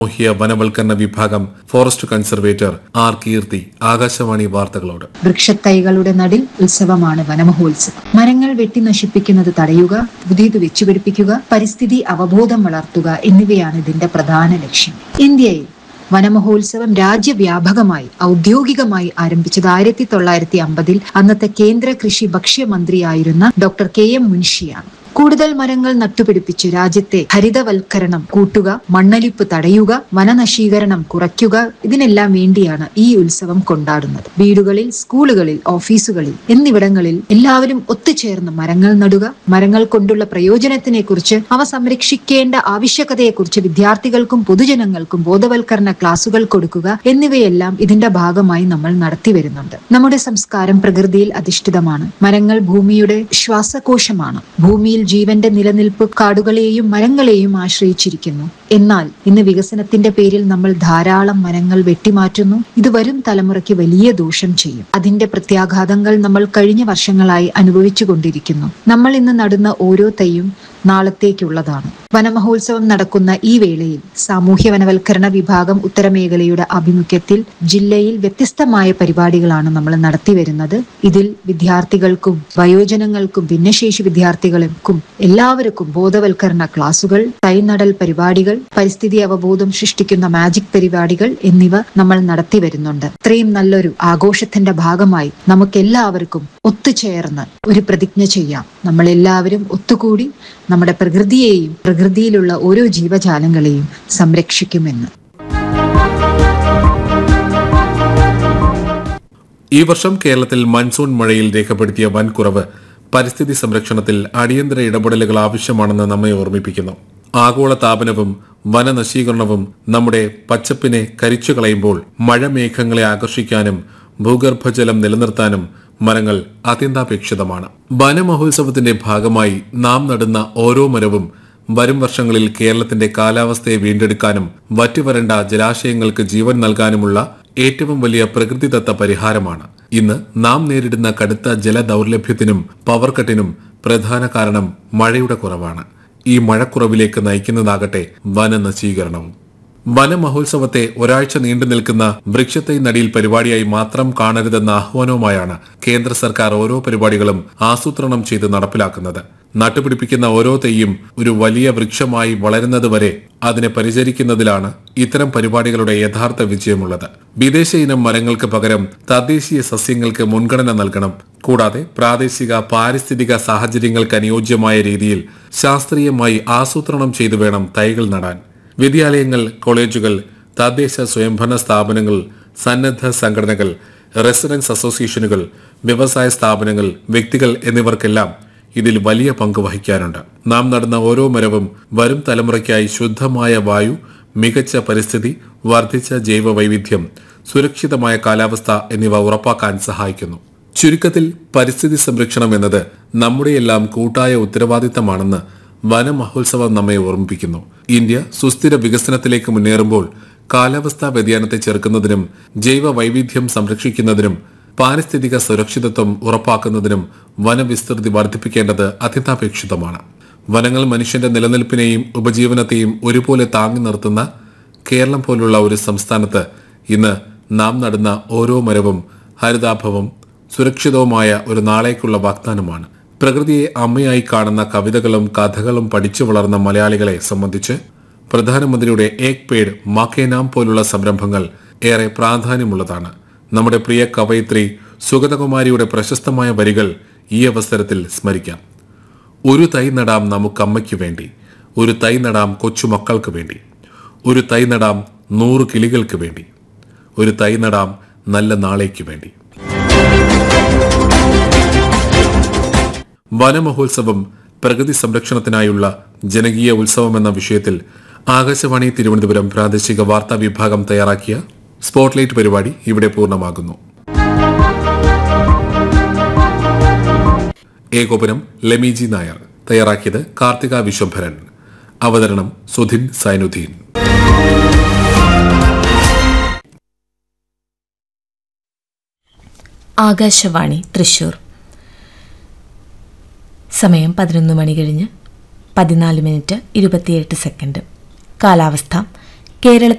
സാമൂഹ്യ വനവൽക്കരണ വിഭാഗം forest conservator R Keerthi Akashvani വാർത്തകളോട് വൃക്ഷത്തൈകളുടെ നടിൽ ഉത്സവമാണ് വനമഹോത്സവം മരങ്ങൾ വെട്ടി നശിപ്പിക്കുന്നത് തടയുക പുതിയത് വെച്ചുപിടിപ്പിക്കുക പരിസ്ഥിതി അവബോധം വളർത്തുക എന്നിവയാണ് ഇതിന്റെ പ്രധാന ലക്ഷ്യം ഇന്ത്യയിൽ വനമഹോത്സവം രാജ്യവ്യാപകമായി ഔദ്യോഗികമായി ആരംഭിച്ചത് ആയിരത്തി തൊള്ളായിരത്തി അമ്പതിൽ അന്നത്തെ കേന്ദ്ര കൃഷി ഭക്ഷ്യമന്ത്രിയായിരുന്ന ഡോക്ടർ കെ എം മുൻഷിയാണ് കൂടുതൽ മരങ്ങൾ നട്ടുപിടിപ്പിച്ച് രാജ്യത്തെ ഹരിതവൽക്കരണം കൂട്ടുക മണ്ണൊലിപ്പ് തടയുക വനനശീകരണം കുറയ്ക്കുക ഇതിനെല്ലാം വേണ്ടിയാണ് ഈ ഉത്സവം കൊണ്ടാടുന്നത് വീടുകളിൽ സ്കൂളുകളിൽ ഓഫീസുകളിൽ എന്നിവിടങ്ങളിൽ എല്ലാവരും ഒത്തുചേർന്ന് മരങ്ങൾ നടുക മരങ്ങൾ കൊണ്ടുള്ള പ്രയോജനത്തിനെ കുറിച്ച് അവ സംരക്ഷിക്കേണ്ട ആവശ്യകതയെക്കുറിച്ച് വിദ്യാർത്ഥികൾക്കും പൊതുജനങ്ങൾക്കും ബോധവൽക്കരണ ക്ലാസുകൾ കൊടുക്കുക എന്നിവയെല്ലാം ഇതിന്റെ ഭാഗമായി നമ്മൾ നടത്തി വരുന്നുണ്ട് നമ്മുടെ സംസ്കാരം പ്രകൃതിയിൽ അധിഷ്ഠിതമാണ് മരങ്ങൾ ഭൂമിയുടെ ശ്വാസകോശമാണ് ഭൂമിയിൽ ജീവന്റെ നിലനിൽപ്പ് കാടുകളെയും മരങ്ങളെയും ആശ്രയിച്ചിരിക്കുന്നു എന്നാൽ ഇന്ന് വികസനത്തിന്റെ പേരിൽ നമ്മൾ ധാരാളം മരങ്ങൾ വെട്ടിമാറ്റുന്നു ഇത് വരും തലമുറയ്ക്ക് വലിയ ദോഷം ചെയ്യും അതിന്റെ പ്രത്യാഘാതങ്ങൾ നമ്മൾ കഴിഞ്ഞ വർഷങ്ങളായി അനുഭവിച്ചു കൊണ്ടിരിക്കുന്നു നമ്മൾ ഇന്ന് നടുന്ന ഓരോ തൈയും നാളത്തേക്കുള്ളതാണ് വനമഹോത്സവം നടക്കുന്ന ഈ വേളയിൽ സാമൂഹ്യ വനവൽക്കരണ വിഭാഗം ഉത്തരമേഖലയുടെ ആഭിമുഖ്യത്തിൽ ജില്ലയിൽ വ്യത്യസ്തമായ പരിപാടികളാണ് നമ്മൾ നടത്തി വരുന്നത് ഇതിൽ വിദ്യാർത്ഥികൾക്കും വയോജനങ്ങൾക്കും ഭിന്നശേഷി വിദ്യാർത്ഥികൾക്കും എല്ലാവർക്കും ബോധവൽക്കരണ ക്ലാസുകൾ തൈനടൽ പരിപാടികൾ പരിസ്ഥിതി അവബോധം സൃഷ്ടിക്കുന്ന മാജിക് പരിപാടികൾ എന്നിവ നമ്മൾ നടത്തി വരുന്നുണ്ട് ഇത്രയും നല്ലൊരു ആഘോഷത്തിന്റെ ഭാഗമായി നമുക്ക് എല്ലാവർക്കും ഒത്തുചേർന്ന് ഒരു പ്രതിജ്ഞ ചെയ്യാം നമ്മൾ എല്ലാവരും ഒത്തുകൂടി നമ്മുടെ പ്രകൃതിയെയും പ്രകൃതിയിലുള്ള ഓരോ ജീവജാലങ്ങളെയും സംരക്ഷിക്കുമെന്ന് ഈ വർഷം കേരളത്തിൽ മൺസൂൺ മഴയിൽ രേഖപ്പെടുത്തിയ വൻ കുറവ് പരിസ്ഥിതി സംരക്ഷണത്തിൽ അടിയന്തര ഇടപെടലുകൾ ആവശ്യമാണെന്ന് നമ്മെ ഓർമ്മിപ്പിക്കുന്നു ആഗോള താപനവും വനനശീകരണവും നമ്മുടെ പച്ചപ്പിനെ കരിച്ചു കളയുമ്പോൾ മഴമേഘങ്ങളെ ആകർഷിക്കാനും ഭൂഗർഭജലം നിലനിർത്താനും മരങ്ങൾ അത്യന്താപേക്ഷിതമാണ് വനമഹോത്സവത്തിന്റെ ഭാഗമായി നാം നടുന്ന ഓരോ മരവും വരും വർഷങ്ങളിൽ കേരളത്തിന്റെ കാലാവസ്ഥയെ വീണ്ടെടുക്കാനും വറ്റിവരണ്ട ജലാശയങ്ങൾക്ക് ജീവൻ നൽകാനുമുള്ള ഏറ്റവും വലിയ പ്രകൃതിദത്ത പരിഹാരമാണ് ഇന്ന് നാം നേരിടുന്ന കടുത്ത ജലദൗർലഭ്യത്തിനും പവർ കട്ടിനും പ്രധാന കാരണം മഴയുടെ കുറവാണ് ഈ മഴക്കുറവിലേക്ക് നയിക്കുന്നതാകട്ടെ വനനശീകരണവും വനമഹോത്സവത്തെ ഒരാഴ്ച നീണ്ടു നിൽക്കുന്ന വൃക്ഷത്തൈ നടിയിൽ പരിപാടിയായി മാത്രം കാണരുതെന്ന ആഹ്വാനവുമായാണ് കേന്ദ്ര സർക്കാർ ഓരോ പരിപാടികളും ആസൂത്രണം ചെയ്ത് നടപ്പിലാക്കുന്നത് നട്ടുപിടിപ്പിക്കുന്ന ഓരോ തെയ്യും ഒരു വലിയ വൃക്ഷമായി വളരുന്നതുവരെ അതിനെ പരിചരിക്കുന്നതിലാണ് ഇത്തരം പരിപാടികളുടെ യഥാർത്ഥ വിജയമുള്ളത് വിദേശ ഇനം മരങ്ങൾക്ക് പകരം തദ്ദേശീയ സസ്യങ്ങൾക്ക് മുൻഗണന നൽകണം കൂടാതെ പ്രാദേശിക പാരിസ്ഥിതിക സാഹചര്യങ്ങൾക്ക് അനുയോജ്യമായ രീതിയിൽ ശാസ്ത്രീയമായി ആസൂത്രണം ചെയ്തു വേണം തൈകൾ നടാൻ വിദ്യാലയങ്ങൾ കോളേജുകൾ തദ്ദേശ സ്വയംഭരണ സ്ഥാപനങ്ങൾ സന്നദ്ധ സംഘടനകൾ റെസിഡൻസ് അസോസിയേഷനുകൾ വ്യവസായ സ്ഥാപനങ്ങൾ വ്യക്തികൾ എന്നിവർക്കെല്ലാം ഇതിൽ വലിയ പങ്ക് വഹിക്കാനുണ്ട് നാം നടന്ന ഓരോ മരവും വരും തലമുറയ്ക്കായി ശുദ്ധമായ വായു മികച്ച പരിസ്ഥിതി വർദ്ധിച്ച ജൈവ വൈവിധ്യം സുരക്ഷിതമായ കാലാവസ്ഥ എന്നിവ ഉറപ്പാക്കാൻ സഹായിക്കുന്നു ചുരുക്കത്തിൽ പരിസ്ഥിതി സംരക്ഷണം എന്നത് നമ്മുടെയെല്ലാം കൂട്ടായ ഉത്തരവാദിത്തമാണെന്ന് വനമഹോത്സവം നമ്മെ ഓർമ്മിപ്പിക്കുന്നു ഇന്ത്യ സുസ്ഥിര വികസനത്തിലേക്ക് മുന്നേറുമ്പോൾ കാലാവസ്ഥാ വ്യതിയാനത്തെ ചെറുക്കുന്നതിനും ജൈവ വൈവിധ്യം സംരക്ഷിക്കുന്നതിനും പാരിസ്ഥിതിക സുരക്ഷിതത്വം ഉറപ്പാക്കുന്നതിനും വനവിസ്തൃതി വർദ്ധിപ്പിക്കേണ്ടത് അത്യന്താപേക്ഷിതമാണ് വനങ്ങൾ മനുഷ്യന്റെ നിലനിൽപ്പിനെയും ഉപജീവനത്തെയും ഒരുപോലെ താങ്ങി നിർത്തുന്ന കേരളം പോലുള്ള ഒരു സംസ്ഥാനത്ത് ഇന്ന് നാം നടുന്ന ഓരോ മരവും ഹരിതാഭവും സുരക്ഷിതവുമായ ഒരു നാളേക്കുള്ള വാഗ്ദാനമാണ് പ്രകൃതിയെ അമ്മയായി കാണുന്ന കവിതകളും കഥകളും പഠിച്ചു വളർന്ന മലയാളികളെ സംബന്ധിച്ച് പ്രധാനമന്ത്രിയുടെ ഏക് പേഡ് മാക്കേ നാം പോലുള്ള സംരംഭങ്ങൾ ഏറെ പ്രാധാന്യമുള്ളതാണ് നമ്മുടെ പ്രിയ കവയിത്രി സുഗതകുമാരിയുടെ പ്രശസ്തമായ വരികൾ ഈ അവസരത്തിൽ സ്മരിക്കാം ഒരു തൈ നടാം നമുക്കമ്മയ്ക്ക് വേണ്ടി ഒരു തൈ നടാം കൊച്ചുമക്കൾക്ക് വേണ്ടി ഒരു തൈ നടാം നൂറ് കിളികൾക്ക് വേണ്ടി ഒരു തൈ നടാം നല്ല നാളേക്ക് വേണ്ടി വനമഹോത്സവം പ്രകൃതി സംരക്ഷണത്തിനായുള്ള ജനകീയ ഉത്സവം എന്ന വിഷയത്തിൽ ആകാശവാണി തിരുവനന്തപുരം പ്രാദേശിക വാർത്താ വിഭാഗം തയ്യാറാക്കിയ സ്പോട്ട്ലൈറ്റ് പരിപാടി ഇവിടെ പൂർണ്ണമാകുന്നു ഏകോപനം ലെമിജി നായർ തയ്യാറാക്കിയത് കാർത്തിക വിശ്വംഭരൻ അവതരണം സുധിൻ സൈനുദ്ദീൻ ആകാശവാണി തൃശൂർ സമയം പതിനൊന്ന് മണി കഴിഞ്ഞ് പതിനാല് മിനിറ്റ് ഇരുപത്തിയെട്ട് സെക്കൻഡ് കാലാവസ്ഥ കേരള